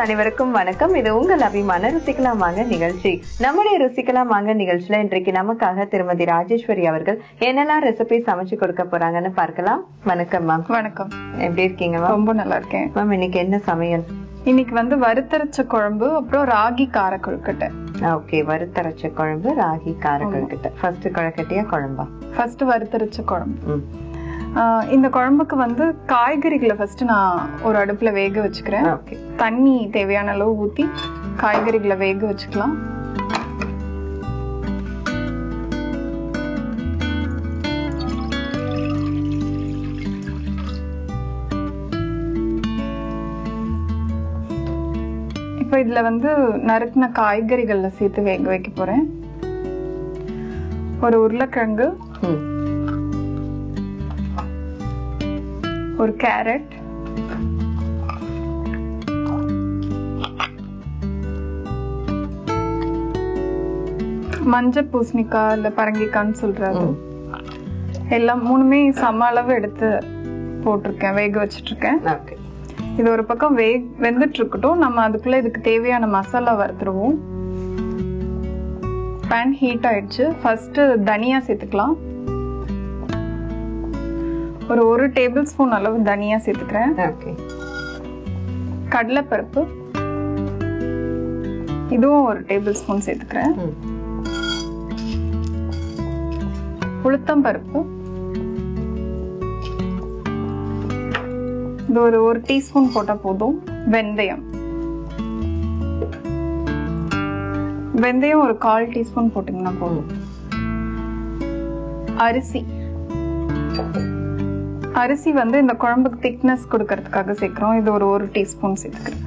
அனைவருக்கும் வணக்கம் இது உங்கள் அபிமான ருசிக்கலாம் வாங்க நிகழ்ச்சி நம்முடைய ருசிக்கலாம் வாங்க நிகழ்ச்சியில இன்றைக்கு நமக்காக திருமதி ராஜேஸ்வரி அவர்கள் என்னெல்லாம் ரெசிபி சமைச்சு கொடுக்க போறாங்கன்னு பார்க்கலாம் வணக்கம் மேம் வணக்கம் எப்படி இருக்கீங்க மேம் ரொம்ப நல்லா இருக்கேன் மேம் இன்னைக்கு என்ன சமையல் இன்னைக்கு வந்து வறுத்தரைச்ச குழம்பு அப்புறம் ராகி கார கொழுக்கட்டை ஓகே வறுத்தரைச்ச குழம்பு ராகி கார கொழுக்கட்டை ஃபர்ஸ்ட் கொழுக்கட்டையா குழம்பா ஃபர்ஸ்ட் வறுத்தரைச்ச குழம்பு ம் ஆஹ் இந்த குழம்புக்கு வந்து காய்கறிகளை ஃபர்ஸ்ட் நான் ஒரு அடுப்புல வேக வச்சுக்கிறேன் ஓகே தண்ணி தேவையான அளவு ஊத்தி காய்கறிகளை வேக வச்சுக்கலாம் இப்போ இதுல வந்து நறுக்கின காய்கறிகள்ல சேர்த்து வேக வைக்க போறேன் ஒரு உருளைக்கிழங்கு ம் ஒரு கேரட் மஞ்சள் பூசணிக்காய் இல்ல பரங்கிக்காய்ன்னு சொல்றது ம். எல்லாம் மூணுமே சம அளவு எடுத்து போட்டிருக்கேன் வேக வச்சிட்டு இருக்கேன் ஓகே இது ஒரு பக்கம் வே வெந்துட்டு இருக்கட்டும் நம்ம அதுக்குள்ள இதுக்கு தேவையான மசாலா வறுத்துருவோம் பேன் ஹீட் ஆயிடுச்சு ஃபர்ஸ்ட் தனியா சேர்த்துக்கலாம் ஒரு ஒரு டேபிள் ஸ்பூன் அளவு தனியா சேர்த்துக்கிறேன் ஓகே கடலைப்பருப்பு இதுவும் ஒரு டேபிள் ஸ்பூன் சேர்த்துக்கிறேன் ம் உளுத்தம் பருப்பு இது ஒரு ஒரு டீஸ்பூன் போட்டா போதும் வெந்தயம் வெந்தயம் ஒரு கால் டீஸ்பூன் போட்டீங்கன்னா போதும் அரிசி அரிசி வந்து இந்த குழம்புக்கு திக்னஸ் கொடுக்கறதுக்காக சேர்க்கிறோம் இது ஒரு ஒரு டீஸ்பூன் சேர்த்துக்கிறேன்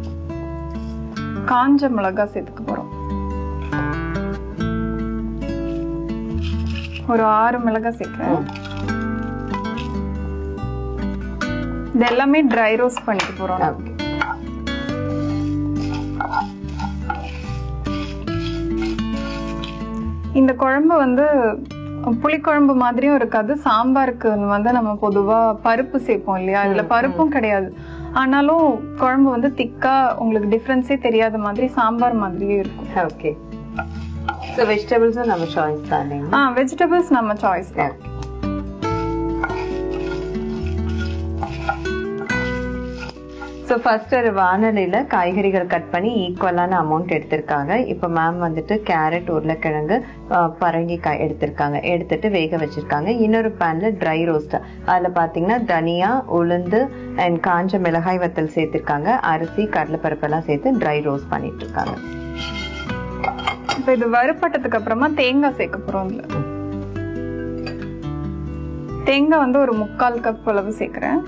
காஞ்ச மிளகாய் சேர்த்துக்க போறோம் ஒரு ஆறு மிளகாய் சேர்க்கிறேன் ம். இது எல்லாமே ட்ரை ரோஸ்ட் பண்ணிக்க போறோம் ஓகே இந்த குழம்பு வந்து புளிக்குழம்பு மாதிரியும் இருக்காது சாம்பாருக்கு வந்து நம்ம பொதுவா பருப்பு சேர்ப்போம் இல்லையா இதுல பருப்பும் கிடையாது ஆனாலும் குழம்பு வந்து திக்கா உங்களுக்கு டிஃபரன்ஸே தெரியாத மாதிரி சாம்பார் மாதிரியே இருக்கும் ஓகே ஸோ வெஜிடபிள்ஸும் நம்ம சாய்ஸ் தான் இல்லைங்களா ஆ வெஜிடபிள்ஸ் நம்ம சாய்ஸ் தான் ஓகே ஸோ ஃபர்ஸ்ட் ஒரு வானலியில் காய்கறிகள் கட் பண்ணி ஈக்குவலான அமௌண்ட் எடுத்திருக்காங்க இப்போ மேம் வந்துட்டு கேரட் உருளைக்கிழங்கு ஆஹ், பரங்கிக்காய் எடுத்திருக்காங்க எடுத்துட்டு வேக வச்சிருக்காங்க இன்னொரு பேன்ல ட்ரை ரோஸ்ட் அதில் பார்த்தீங்கன்னா தனியா உளுந்து அண்ட் காஞ்ச மிளகாய் வத்தல் சேர்த்திருக்காங்க அரிசி கடலைப்பருப்பெல்லாம் சேர்த்து ட்ரை ரோஸ்ட் பண்ணிட்டு இருக்காங்க இப்போ இது வறுப்பட்டதுக்கு அப்புறமா தேங்காய் சேர்க்க போறோம் இதுல தேங்காய் வந்து ஒரு முக்கால் கப் அளவு சேர்க்கிறேன்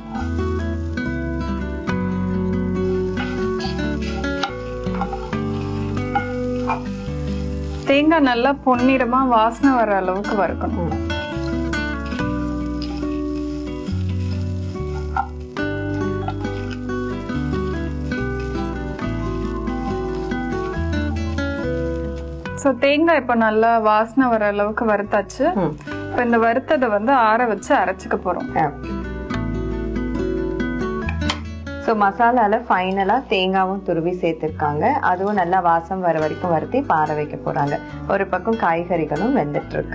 தேங்காய் நல்லா பொன்னிறமா வாசனை வர அளவுக்கு வறுக்கணும் ம். ஸோ தேங்காய் இப்போ நல்லா வாசனை வர அளவுக்கு வறுத்தாச்சு ம் இப்போ இந்த வறுத்ததை வந்து ஆற வச்சு அரைச்சிக்க போறோம் ஸோ மசாலால ஃபைனலா தேங்காவும் துருவி சேர்த்திருக்காங்க அதுவும் நல்லா வாசம் வர வரைக்கும் வறுத்தி பாற வைக்க போறாங்க ஒரு பக்கம் காய்கறிகளும் வெந்துட்டு இருக்கு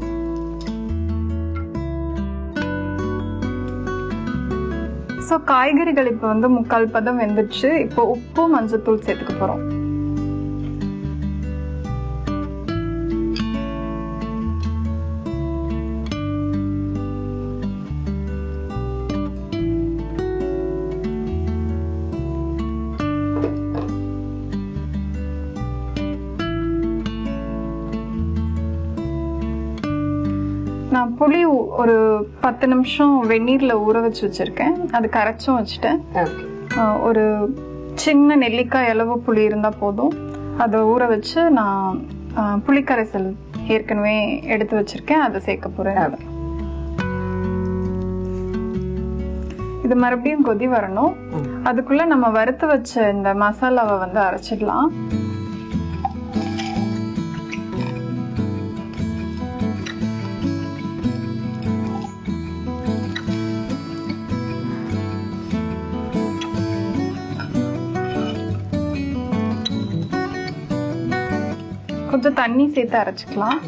ஸோ காய்கறிகள் இப்போ வந்து முக்கால் பதம் வெந்துடுச்சு இப்போ உப்பு மஞ்சத்தூள் சேர்த்துக்க போறோம் நான் புளி ஊ- ஒரு பத்து நிமிஷம் வெந்நீர்ல ஊற வச்சு வச்சிருக்கேன் அது கரைச்சும் வச்சுட்டேன் ஓகே ஆஹ் ஒரு சின்ன நெல்லிக்காய் அளவு புளி இருந்தா போதும் அதை ஊற வச்சு நான் ஆஹ் புளிக்கரைசல் ஏற்கனவே எடுத்து வச்சிருக்கேன் அதை சேர்க்க போறேன் ஓகே இது மறுபடியும் கொதி வரணும் ம். அதுக்குள்ள நம்ம வறுத்து வச்ச இந்த மசாலாவை வந்து அரைச்சிடலாம் கொஞ்சம் தண்ணி சேர்த்து அரைச்சுக்கலாம்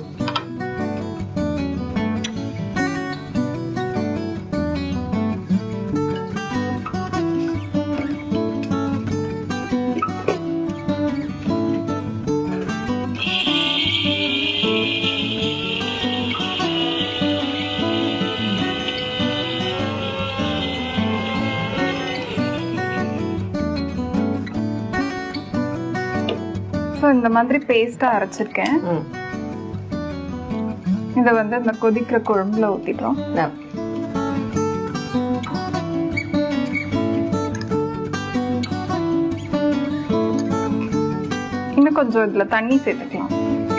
ஸோ இந்த மாதிரி பேஸ்டா அரைச்சிருக்கேன் ம் இதை வந்து இந்த கொதிக்கிற குழம்புல ஊத்திட்டோம் ஓகே இன்னும் கொஞ்சம் இதுல தண்ணி சேர்த்துக்கலாம்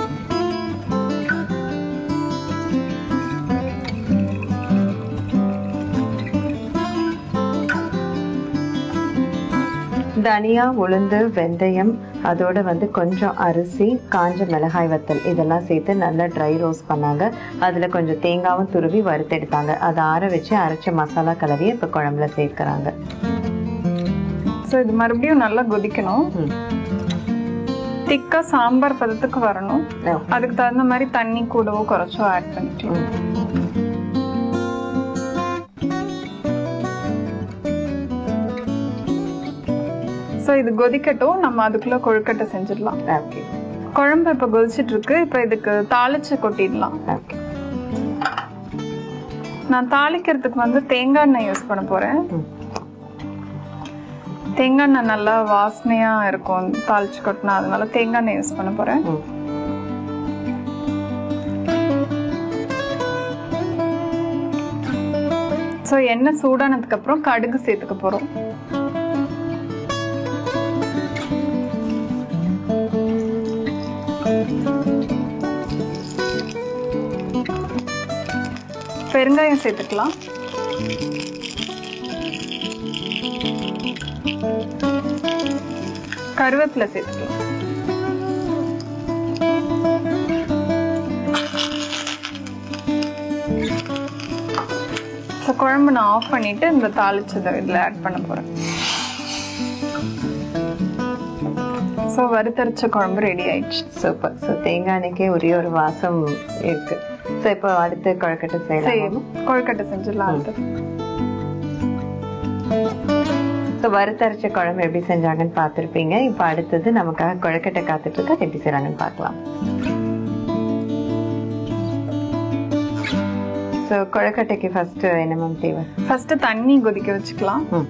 தனியா உளுந்து வெந்தயம் அதோட வந்து கொஞ்சம் அரிசி காஞ்ச மிளகாய் வத்தல் இதெல்லாம் சேர்த்து நல்லா ட்ரை ரோஸ்ட் பண்ணாங்க அதுல கொஞ்சம் தேங்காவும் துருவி வறுத்தெடுத்தாங்க அதை ஆற வச்சு அரைச்ச மசாலா கலவையை இப்ப குழம்புல சேர்க்கறாங்க ஸோ இது மறுபடியும் நல்லா கொதிக்கணும் ம். திக்கா சாம்பார் பதத்துக்கு வரணும் ஓ, அதுக்கு தகுந்த மாதிரி தண்ணி கூடவோ குறைச்சோ ஆட் பண்ணிக்கலாம் ம். ஸோ இது கொதிக்கட்டும் நம்ம அதுக்குள்ள கொழுக்கட்டை செஞ்சிடலாம் ஓகே குழம்பு இப்ப கொதிச்சிட்டு இருக்கு இப்ப இதுக்கு தாளிச்சு கொட்டிடலாம் ஓகே நான் தாளிக்கிறதுக்கு வந்து தேங்காய் எண்ணெய் யூஸ் பண்ண போறேன் ம். தேங்காய் எண்ணெய் நல்லா வாசனையா இருக்கும் தாளிச்சு கொட்டினா அதனால தேங்காய் எண்ணெய் யூஸ் பண்ண போறேன் ம். ஸோ எண்ணெய் சூடானதுக்கு அப்புறம் கடுகு சேர்த்துக்க போறோம் பெருங்காயம் சேர்த்துக்கலாம் கருவேப்பிலை சேர்த்துக்கலாம் ஸோ குழம்பு நான் ஆஃப் பண்ணிட்டு இந்த தாளிச்சதை இதில் ஆட் பண்ண போறேன் ஸோ வறுத்தரைச்ச குழம்பு ரெடி ஆயிடுச்சு சூப்பர் ஸோ தேங்காய் எண்ணெய்க்கே ஒரே ஒரு வாசம் இருக்கு ஸோ இப்போ அடுத்து கொழுக்கட்டை சரி செய்யலாம் கொழுக்கட்டை செஞ்சிடலாம் அடுத்து ஸோ வறுத்தரைச்ச குழம்பு எப்படி செஞ்சாங்கன்னு பார்த்துருப்பீங்க இப்போ அடுத்தது நமக்காக கொழுக்கட்டை காத்துட்டு இருக்கு அது எப்படி செய்றாங்கன்னு பார்க்கலாம் ஸோ கொழுக்கட்டைக்கு ஃபர்ஸ்ட் என்ன மேம் தேவை ஃபர்ஸ்ட் தண்ணி கொதிக்க வச்சுக்கலாம் ம்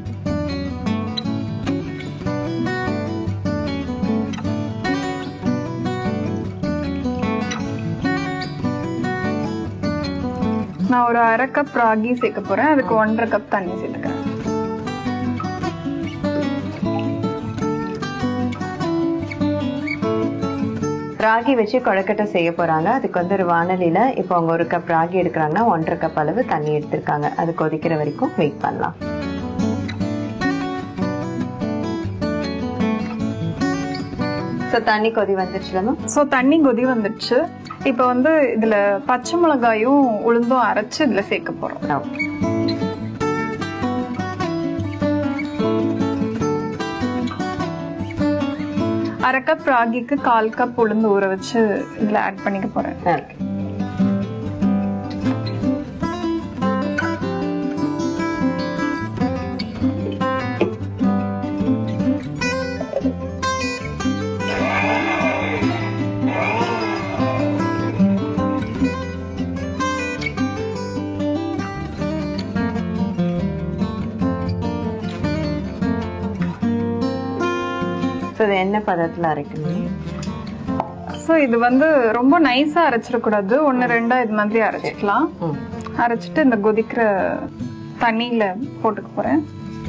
நான் ஒரு அரை கப் ராகி சேர்க்க போறேன் அதுக்கு ஒன்றரை கப் தண்ணி சேர்த்துக்கிறேன் ராகி வச்சு கொழுக்கட்டை செய்ய போறாங்க அதுக்கு வந்து ஒரு வானலியில இப்போ அவங்க ஒரு கப் ராகி எடுக்கிறாங்கன்னா ஒன்றரை கப் அளவு தண்ணி எடுத்திருக்காங்க அது கொதிக்கிற வரைக்கும் வெயிட் பண்ணலாம் ஸோ தண்ணி கொதி வந்துச்சுல மேம் ஸோ தண்ணி கொதி வந்துடுச்சு இப்போ வந்து இதுல பச்சை மிளகாயும் உளுந்தும் அரைச்சு இதுல சேர்க்க போறோம் ஓகே அரை கப் ராகிக்கு கால் கப் உளுந்து ஊற வச்சு இதுல ஆட் பண்ணிக்க போறேன் ஓகே ஸோ இது என்ன பதத்துல அரைக்கணும் ஸோ இது வந்து ரொம்ப நைஸா அரைச்சிடக்கூடாது ஒன்னு ரெண்டா இது மாதிரி அரைச்சிக்கலாம் ம் அரைச்சிட்டு இந்த கொதிக்கிற தண்ணியில போட்டுக்க போறேன்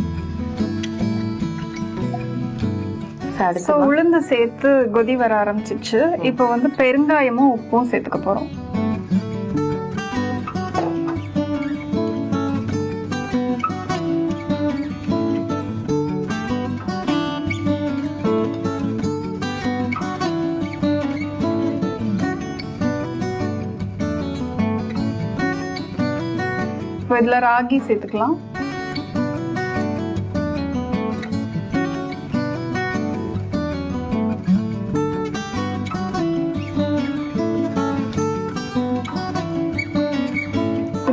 So, அடுத்து ஸோ உளுந்து சேர்த்து கொதி வர ஆரம்பிச்சிச்சு இப்போ வந்து பெருங்காயமும் உப்பும் சேர்த்துக்க போறோம் இப்போ இதுல ராகி சேர்த்துக்கலாம்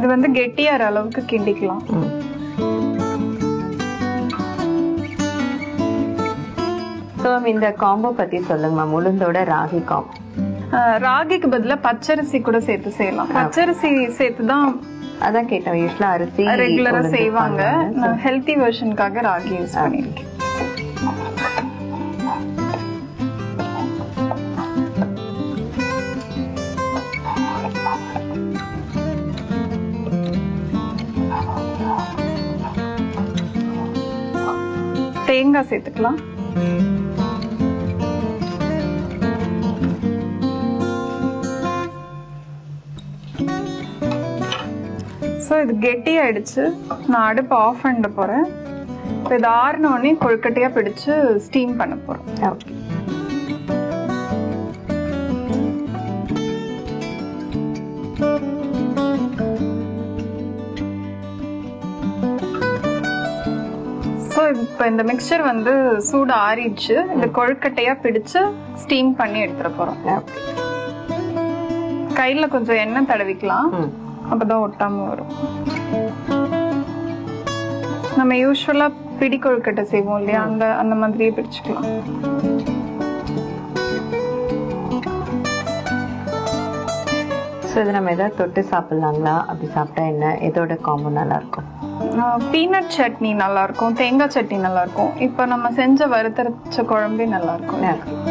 வந்து கெட்டியாற அளவுக்கு கிண்டிக்கலாம் ம். So, ma'am, இந்த காம்போ பத்தி சொல்லுங்க மேம் உளுந்தோட ராகி காம்போ அஹ் ராகிக்கு பதிலா பச்சரிசி கூட சேர்த்து செய்யலாம் பச்சரிசி சேர்த்து தான் அதான் கேட்டேன் யூஸ்வலா அரிசி ரெகுலரா உளுந்து செய்வாங்க பண்ணுவாங்க. நான் ஹெல்த்தி வெர்ஷனுக்காக ராகி யூஸ் பண்ணிருக்கேன் தேங்காய் சேர்த்துக்கலாம் ஸோ இது கெட்டி ஆயிடுச்சு நான் அடுப்பு ஆஃப் பண்ணிட போறேன் இப்போ இது ஆறின உடனே கொழுக்கட்டையா பிடிச்சு ஸ்டீம் பண்ண போறோம் Okay. ஸோ இப்போ இந்த மிக்சர் வந்து சூடு ஆறிடுச்சு இந்த கொழுக்கட்டையா பிடிச்சு ஸ்டீம் பண்ணி எடுத்துட போறோம் Okay. கையில கொஞ்சம் எண்ணெய் தடவிக்கலாம் ம். அப்பதான் ஒட்டாம வரும் நம்ம யூஸ்வலா பிடி கொழுக்கட்டை செய்வோம் இல்லையா அந்த அந்த மாதிரியே பிடிச்சுக்கலாம் ஸோ இது நம்ம ஏதாவது தொட்டு சாப்பிடலாங்களா அப்படி சாப்பிட்டா என்ன எதோட காம்போ நல்லா இருக்கும் பீனட் சட்னி நல்லா இருக்கும் தேங்காய் சட்னி நல்லா இருக்கும் இப்போ நம்ம செஞ்ச வறுத்தரைச்ச குழம்பே நல்லா இருக்கும் Okay.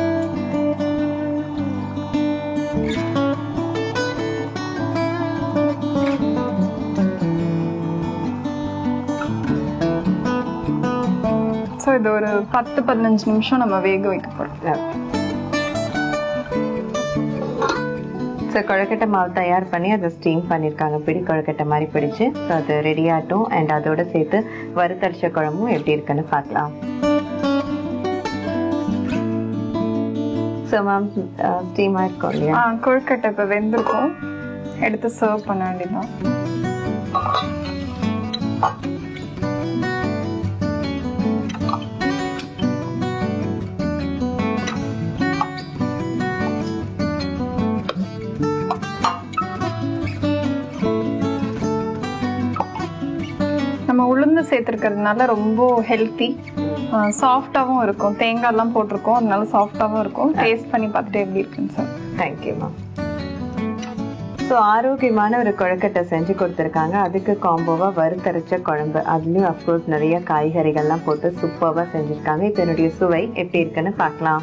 ஸோ இது ஒரு பத்து பதினஞ்சு நிமிஷம் நம்ம வேக வைக்க போறோம் ஸோ கொழுக்கட்டை மாவு தயார் பண்ணி அதை ஸ்டீம் பண்ணியிருக்காங்க பிடி கொழுக்கட்டை மாதிரி பிடிச்சு ஸோ அது ரெடி ஆகட்டும் அண்ட் அதோட சேர்த்து வறுத்தரிச்ச குழம்பும் எப்படி இருக்குன்னு பார்க்கலாம் ஸோ மேம் ஸ்டீமாக இருக்கும் இல்லையா ஆ கொழுக்கட்டை இப்போ வெந்திருக்கும் எடுத்து சர்வ் பண்ண வேண்டியதுதான் நம்ம உளுந்து சேர்த்துருக்கிறதுனால ரொம்ப ஹெல்த்தி சாஃப்டாகவும் இருக்கும் தேங்காய்லாம் போட்டிருக்கோம் அதனால சாஃப்டாகவும் இருக்கும் டேஸ்ட் பண்ணி பார்த்துட்டு எப்படி இருக்குன்னு சார் தேங்க்யூ மேம் ஸோ ஆரோக்கியமான ஒரு கொழுக்கட்டை செஞ்சு கொடுத்துருக்காங்க அதுக்கு காம்போவா வறுத்தரைச்ச குழம்பு அதுலயும் அஃப்கோர்ஸ் நிறைய காய்கறிகள்லாம் போட்டு சூப்பராக செஞ்சிருக்காங்க இப்போ என்னுடைய சுவை எப்படி இருக்குன்னு பார்க்கலாம்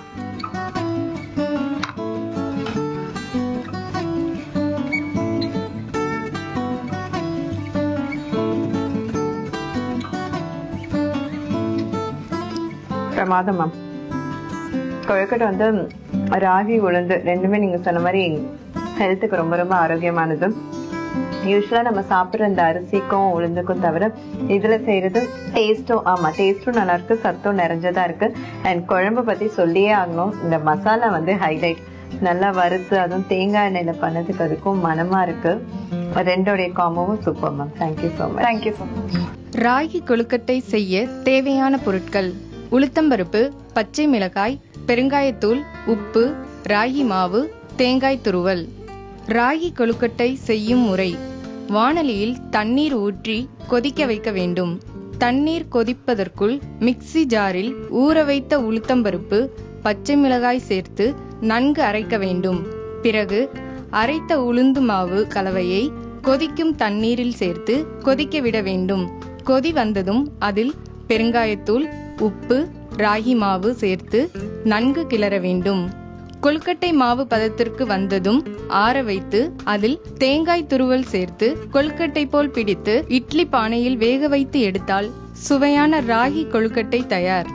பிரமாதம் மேம் கொழுக்கட்டை வந்து ராகி உளுந்து ரெண்டுமே நீங்க சொன்ன மாதிரி ஹெல்த்துக்கு ரொம்ப ரொம்ப ஆரோக்கியமானது யூஸ்வலா நம்ம சாப்பிடுற இந்த அரிசிக்கும் உளுந்துக்கும் தவிர இதுல செய்யறது டேஸ்ட்டும் ஆமா டேஸ்ட்டும் நல்லா இருக்கு சத்தும் நிறைஞ்சதா இருக்கு அண்ட் குழம்பு பத்தி சொல்லியே ஆகணும் இந்த மசாலா வந்து ஹைலைட் நல்லா வறுத்து அதுவும் தேங்காய் எண்ணெயில பண்ணதுக்கு அதுக்கும் மனமா இருக்கு ரெண்டோடைய காம்போவும் super ma'am thank you so much thank you so much ராகி கொழுக்கட்டை செய்ய தேவையான பொருட்கள் உளுத்தம்பருப்பு பச்சை மிளகாய் பெருங்காயத்தூள் உப்பு ராகி மாவு தேங்காய் துருவல் ராகி கொழுக்கட்டை செய்யும் முறை வாணலியில் தண்ணீர் ஊற்றி கொதிக்க வைக்க வேண்டும் தண்ணீர் கொதிப்பதற்குள் மிக்ஸி ஜாரில் ஊற வைத்த உளுத்தம்பருப்பு பச்சை மிளகாய் சேர்த்து நன்கு அரைக்க வேண்டும் பிறகு அரைத்த உளுந்து மாவு கலவையை கொதிக்கும் தண்ணீரில் சேர்த்து கொதிக்க விட வேண்டும் கொதி வந்ததும் அதில் பெருங்காயத்தூள் உப்பு ராகி மாவு சேர்த்து நன்கு கிளற வேண்டும் கொழுக்கட்டை மாவு பதத்திற்கு வந்ததும் ஆற வைத்து அதில் தேங்காய் துருவல் சேர்த்து கொழுக்கட்டை போல் பிடித்து இட்லி பானையில் வேக வைத்து எடுத்தால் சுவையான ராகி கொழுக்கட்டை தயார்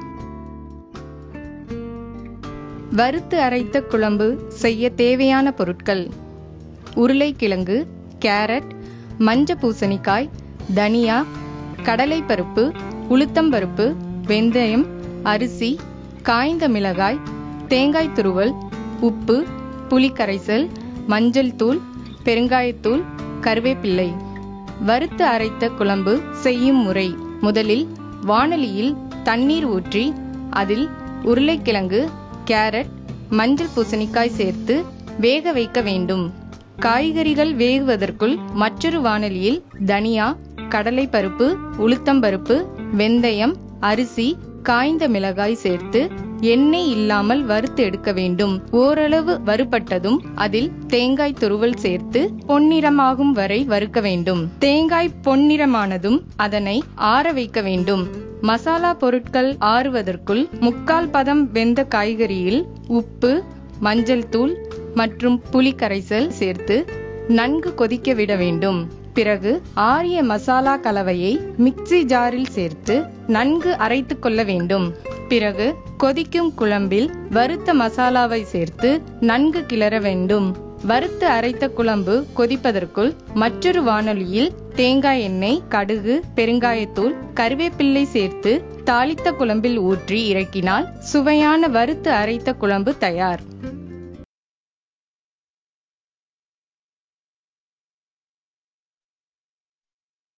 வறுத்து அரைத்த குழம்பு செய்ய தேவையான பொருட்கள் உருளைக்கிழங்கு கேரட் மஞ்ச பூசணிக்காய் தனியா கடலைப்பருப்பு உளுத்தம்பருப்பு வெந்தயம் அரிசி காய்ந்த மிளகாய் தேங்காய் துருவல் உப்பு புளிக்கரைசல் மஞ்சள் தூள் பெருங்காயத்தூள் கருவேப்பிள்ளை வறுத்து அரைத்த குழம்பு செய்யும் முறை முதலில் வாணலியில் தண்ணீர் ஊற்றி அதில் உருளைக்கிழங்கு கேரட் மஞ்சள் பூசணிக்காய் சேர்த்து வேக வைக்க வேண்டும் காய்கறிகள் வேகுவதற்குள் மற்றொரு வாணலியில் தனியா கடலை பருப்பு உளுத்தம்பருப்பு வெந்தயம் அரிசி காய்ந்த மிளகாய் சேர்த்து எண்ணெய் இல்லாமல் வறுத்து எடுக்க வேண்டும் ஓரளவு வறுபட்டதும் அதில் தேங்காய் துருவல் சேர்த்து பொன்னிறமாகும் வரை வறுக்க வேண்டும் தேங்காய் பொன்னிறமானதும் அதனை ஆற வைக்க வேண்டும் மசாலா பொருட்கள் ஆறுவதற்குள் முக்கால் பதம் வெந்த காய்கறியில் உப்பு மஞ்சள் தூள் மற்றும் புளி கரைசல் சேர்த்து நன்கு கொதிக்க விட வேண்டும் பிறகு ஆரிய மசாலா கலவையை மிக்ஸி ஜாரில் சேர்த்து நன்கு அரைத்து கொள்ள வேண்டும் பிறகு கொதிக்கும் குழம்பில் வறுத்த மசாலாவை சேர்த்து நன்கு கிளற வேண்டும் வறுத்து அரைத்த குழம்பு கொதிப்பதற்குள் மற்றொரு வானொலியில் தேங்காய் எண்ணெய் கடுகு பெருங்காயத்தூள் கருவேப்பிள்ளை சேர்த்து தாளித்த குழம்பில் ஊற்றி இறக்கினால் சுவையான வறுத்து அரைத்த குழம்பு தயார்